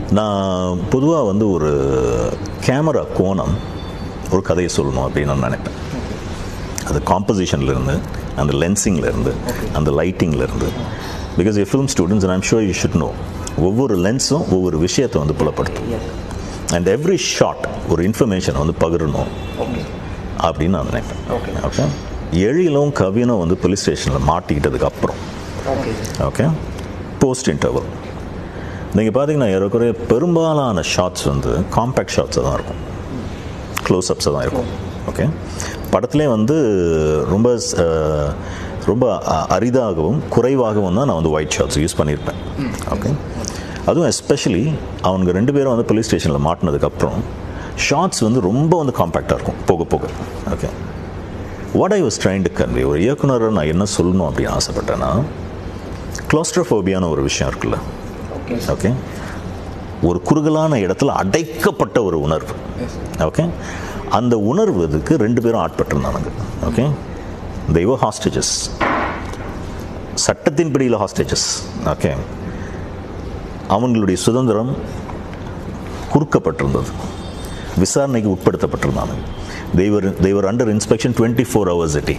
நான் பொதுவாக வந்து ஒரு கேமரா கோணம் ஒரு கதையை சொல்லணும் அப்படின்னு நான் நினைப்பேன் அது காம்போசிஷன்லேருந்து அந்த லென்சிங்லேருந்து அந்த லைட்டிங்லேருந்து because a film students and I'm sure you should know ஒவ்வொரு லென்ஸும் ஒவ்வொரு விஷயத்தை வந்து புலப்படுத்தும் அண்ட் எவ்ரி ஷாட் ஒரு இன்ஃபர்மேஷனை வந்து பகிரணும் ஓகே அப்படின்னு நான் நினைப்பேன் Okay. ஓகே எழிலும் கவினும் வந்து போலீஸ் ஸ்டேஷனில் மாட்டிக்கிட்டதுக்கு அப்புறம் ஓகே ஓகே போஸ்ட் இன்டர்வல் நீங்கள் பார்த்தீங்கன்னா ஏறக்குறைய பெரும்பாலான ஷாட்ஸ் வந்து காம்பேக்ட் ஷாட்ஸாக தான் இருக்கும் க்ளோஸ்அப்ஸாக தான் இருக்கும் ஓகே படத்துலேயே வந்து ரொம்ப அஹ், ரொம்ப அ- அரிதாகவும் குறைவாகவும் தான் நான் வந்து ஒயிட் ஷாட்ஸ் யூஸ் பண்ணியிருப்பேன் ஓகே அதுவும் எஸ்பெஷலி அவங்க ரெண்டு பேரும் வந்து போலீஸ் ஸ்டேஷனில் மாட்டினதுக்கப்புறம் ஷார்ட்ஸ் வந்து ரொம்ப வந்து காம்பேக்டாக இருக்கும் போக போக okay what I was trying to convey ஒரு இயக்குனரை நான் என்ன சொல்லணும் அப்படின்னு ஆசைப்பட்டேன்னா க்ளோஸ்ட்ரோஃபோபியான ஒரு விஷயம் இருக்குல்ல ஓகே ஓகே ஒரு குறுகலான இடத்துல அடைக்கப்பட்ட ஒரு உணர்வு ஓகே அந்த உணர்வு இதுக்கு ரெண்டு பேரும் ஆட்பட்டிருந்தானுங்க ஓகே தெய்வ ஹாஸ்டேஜஸ் சட்டத்தின் பிடியில் ஹாஸ்டேஜஸ் ஓகே அவங்களுடைய சுதந்திரம் குறுக்கப்பட்டிருந்தது விசாரணைக்கு உட்படுத்தப்பட்டிருந்தாங்க they were they were under inspection twenty four hours எட்டி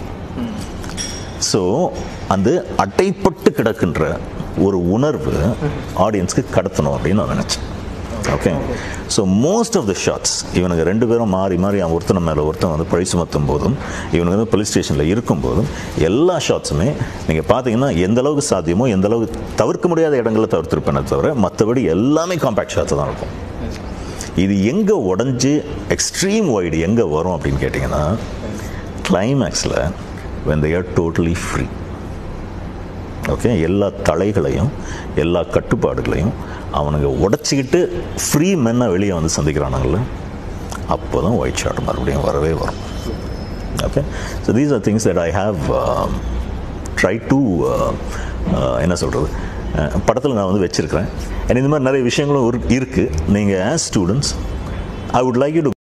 ஸோ அந்த அட்டைப்பட்டு கிடக்கின்ற ஒரு உணர்வு ஆடியன்ஸ்க்கு கடத்தணும் அப்படின்னு நான் நினச்சேன் okay so most of the shots இவனுங்க ரெண்டு பேரும் மாறி மாறி அவன் ஒருத்தனை மேலே ஒருத்தன் வந்து பழி சுமத்தும் போதும் இவனுங்க வந்து போலீஸ் ஸ்டேஷனில் இருக்கும் போதும் எல்லா ஷாட்ஸுமே நீங்கள் பார்த்தீங்கன்னா எந்த அளவுக்கு சாத்தியமோ எந்த அளவுக்கு தவிர்க்க முடியாத இடங்களில் தவிர்த்திருப்பேனே தவிர மற்றபடி எல்லாமே காம்பேக்ட் ஷாட்ஸ் தான் இருக்கும் இது எங்கே உடஞ்சி எக்ஸ்ட்ரீம் வைடு எங்கே வரும் அப்படின்னு கேட்டிங்கன்னா கிளைமேக்ஸில் when they are totally free okay எல்லா தலைகளையும் எல்லா கட்டுப்பாடுகளையும் அவனுங்க உடச்சிக்கிட்டு ஃப்ரீ மென்னை வெளியே வந்து சந்திக்கிறானுங்கள அப்போ தான் ஒயிட் ஷார்ட் மறுபடியும் வரவே வரும் okay so these are things that I have try to என்ன சொல்கிறது படத்தில் நான் வந்து வச்சுருக்கிறேன் அண்ட் இந்த மாதிரி நிறைய விஷயங்களும் இருக்குது நீங்கள் as students I would like you to